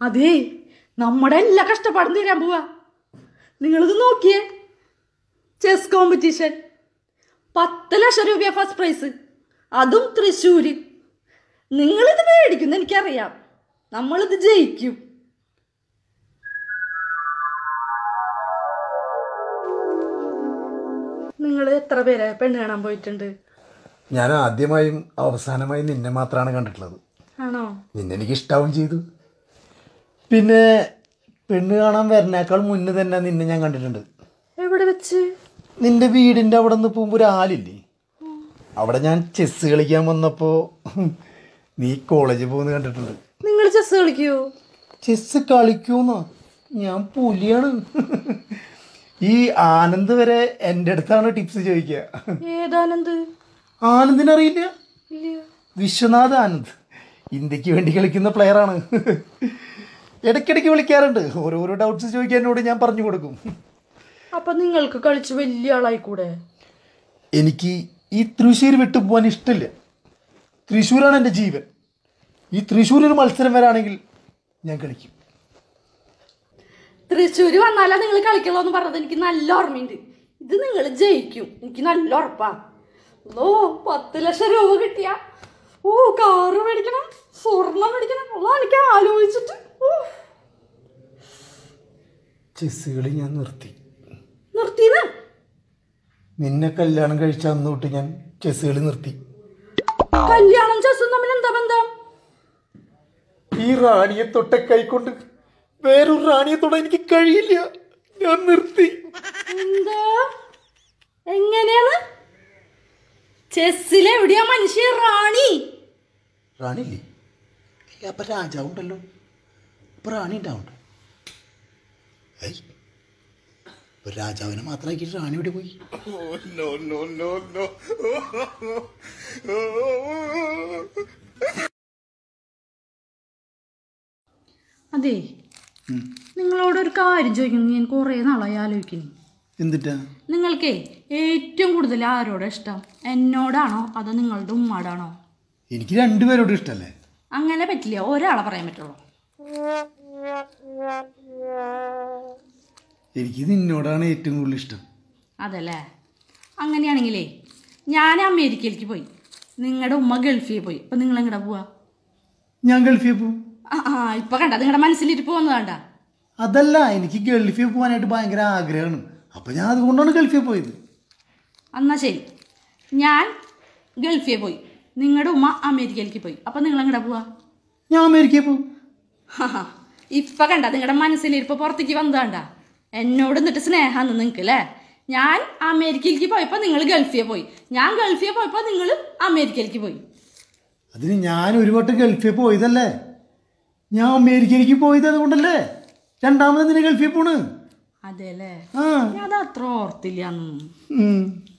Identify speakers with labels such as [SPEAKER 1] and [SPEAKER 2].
[SPEAKER 1] അതേ നമ്മുടെ എല്ലാ കഷ്ടപ്പാടും തീരാൻ പോവാ നിങ്ങളിത് നോക്കിയേ ചെസ് കോമ്പറ്റീഷൻ പത്ത് ലക്ഷം രൂപ ഫസ്റ്റ് പ്രൈസ് അതും തൃശ്ശൂര് നിങ്ങളിത് മേടിക്കും എനിക്കറിയാം നമ്മളിത് ജയിക്കും നിങ്ങൾ എത്ര പേരെ പെണ്ണ് കാണാൻ പോയിട്ടുണ്ട്
[SPEAKER 2] ഞാൻ ആദ്യമായും അവസാനമായും നിന്നെ മാത്രമാണ് കണ്ടിട്ടുള്ളത്
[SPEAKER 1] ആണോ
[SPEAKER 2] നിന്നെ എനിക്ക് ഇഷ്ടാവും ചെയ്തു പിന്നെ പെണ്ണ് കാണാൻ വരുന്നേക്കാൾ മുന്നേ തന്നെ നിന്നെ ഞാൻ കണ്ടിട്ടുണ്ട്
[SPEAKER 1] എവിടെ വെച്ച്
[SPEAKER 2] നിന്റെ വീടിൻ്റെ അവിടെ നിന്ന് പോകുമ്പോൾ ഒരു ആലില്ലേ അവിടെ ഞാൻ ചെസ് കളിക്കാൻ വന്നപ്പോൾ നീ കോളേജിൽ പോകുന്നത് കണ്ടിട്ടുണ്ട്
[SPEAKER 1] നിങ്ങൾ ചെസ് കളിക്കുവോ
[SPEAKER 2] ചെസ് കളിക്കൂന്നോ ഞാൻ പുലിയാണ് ഈ ആനന്ദ് വരെ എൻ്റെ അടുത്താണ് ടിപ്സ് ചോദിക്കുക
[SPEAKER 1] ഏതാനന്ത്
[SPEAKER 2] ആനന്ദിനറിയില്ല
[SPEAKER 1] ഇല്ല
[SPEAKER 2] വിശ്വനാഥ് ആനന്ദ് ഇന്ത്യക്ക് വേണ്ടി കളിക്കുന്ന പ്ലെയറാണ് ഇടയ്ക്കിടയ്ക്ക് വിളിക്കാറുണ്ട് ഓരോരോ ഡൗട്ട്സ് ചോദിക്കാൻ എന്നോട് ഞാൻ പറഞ്ഞു കൊടുക്കും
[SPEAKER 1] അപ്പൊ നിങ്ങൾക്ക് കളിച്ച് വലിയ ആളായിക്കൂടെ
[SPEAKER 2] എനിക്ക് ഈ തൃശ്ശൂർ വിട്ടു പോകാൻ ഇഷ്ടമില്ല തൃശ്ശൂരാണ് എൻ്റെ ജീവൻ ഈ തൃശ്ശൂർ ഒരു മത്സരം വരാണെങ്കിൽ ഞാൻ കളിക്കും
[SPEAKER 1] തൃശ്ശൂര് വന്നാലാ നിങ്ങൾ കളിക്കുള്ളൂ എന്ന് പറഞ്ഞത് എനിക്ക് നല്ല ഓർമ്മയുണ്ട് ഇത് നിങ്ങൾ ജയിക്കും എനിക്ക് നല്ല ഉറപ്പാ ഓ പത്ത് ലക്ഷം രൂപ കിട്ടിയ ഓ കാറ് മേടിക്കണം സ്വർണം മേടിക്കണം ഓ എനിക്ക് ആലോചിച്ചിട്ട് ഓ
[SPEAKER 2] ചെസ് കളി ഞാൻ നിർത്തി
[SPEAKER 1] നിർത്തിന്ന്
[SPEAKER 2] നിന്നെ കല്യാണം കഴിച്ച അന്ന് തൊട്ട് ഞാൻ ചെസ് കളി നിർത്തി
[SPEAKER 1] കല്യാണം ചെസ്സും തമ്മിൽ എന്താ ബന്ധം
[SPEAKER 2] ഈ റാണിയെ തൊട്ട കൈകൊണ്ട് വേറൊരു റാണിയെ തൊടാൻ എനിക്ക് കഴിയില്ല ഞാൻ നിർത്തി
[SPEAKER 1] എന്താ എങ്ങനെയാണ് ചെസ്സിൽ എവിടെയാ മനുഷ്യ റാണി
[SPEAKER 2] റാണിയില്ലേ ഏയ്, അപ്പൊ രാജാവുണ്ടല്ലോ അപ്പൊ റാണി ഉണ്ടാവുണ്ട് ഏയ് ഒരു രാജാവിനെ മാത്രമാക്കിയിട്ട് റാണി ഇവിടെ പോയി
[SPEAKER 1] അതെ നിങ്ങളോട് ഒരു കാര്യം ചോദിക്കുന്നു ഞാൻ കുറേ നാളായി ആലോചിക്കുന്നു
[SPEAKER 2] എന്തിട്ടാ
[SPEAKER 1] നിങ്ങൾക്കേ ഏറ്റവും കൂടുതൽ ആരോടാ ഇഷ്ടം എന്നോടാണോ അതോ നിങ്ങളുടെ ഉമ്മാടാണോ
[SPEAKER 2] എനിക്ക് രണ്ടുപേരോടും ഇഷ്ടല്ലേ
[SPEAKER 1] അങ്ങനെ പറ്റില്ല ഒരാളെ പറയാൻ പറ്റുള്ളൂ
[SPEAKER 2] എനിക്ക് നിന്നോടാണ് ഏറ്റവും കൂടുതൽ ഇഷ്ടം
[SPEAKER 1] അതല്ലേ അങ്ങനെയാണെങ്കിലേ ഞാൻ അമേരിക്കയിലേക്ക് പോയി നിങ്ങളുടെ ഉമ്മ ഗൾഫിൽ പോയി അപ്പം നിങ്ങൾ എങ്ങടെ പോവാ
[SPEAKER 2] ഞാൻ ഗൾഫിൽ പോകും
[SPEAKER 1] ആ ആ ഇപ്പം കണ്ട നിങ്ങളുടെ മനസ്സിലിരിപ്പ് വന്നു വേണ്ട
[SPEAKER 2] അതല്ല എനിക്ക് ഗൾഫിൽ പോകാനായിട്ട് ഭയങ്കര ആഗ്രഹമാണ് അപ്പൊ ഞാൻ അതുകൊണ്ടാണ് ഗൾഫിൽ പോയത്
[SPEAKER 1] എന്നാ ശരി ഞാൻ ഗൾഫിൽ പോയി നിങ്ങളുടെ ഉമ്മ അമേരിക്കയിലേക്ക് പോയി അപ്പം നിങ്ങൾ എങ്ങടെ പോവാ
[SPEAKER 2] ഞാൻ അമേരിക്കയിൽ പോകും
[SPEAKER 1] ഹാ ഇപ്പൊ കണ്ട നിങ്ങളുടെ മനസ്സിലിരിപ്പ് പുറത്തേക്ക് വന്നതാണ്ട എന്നോട് എന്നിട്ട് സ്നേഹാന്ന് നിങ്ങൾക്ക് അല്ലേ ഞാൻ അമേരിക്കയിലേക്ക് പോയപ്പോൾ നിങ്ങൾ ഗൾഫിൽ പോയി ഞാൻ ഗൾഫിൽ പോയപ്പോൾ നിങ്ങൾ അമേരിക്കയിലേക്ക് പോയി
[SPEAKER 2] അതിന് ഞാൻ ഒരു വട്ടം ഗൾഫിൽ പോയതല്ലേ ഞാൻ അമേരിക്കയിലേക്ക് പോയത് അതുകൊണ്ടല്ലേ രണ്ടാമത് എന്തിനാ ഗൾഫിൽ പോണ്
[SPEAKER 1] അതെ അല്ലേ
[SPEAKER 2] ആ
[SPEAKER 1] ഞാൻ അത് അത്ര ഓർത്തില്ല
[SPEAKER 2] ഉം.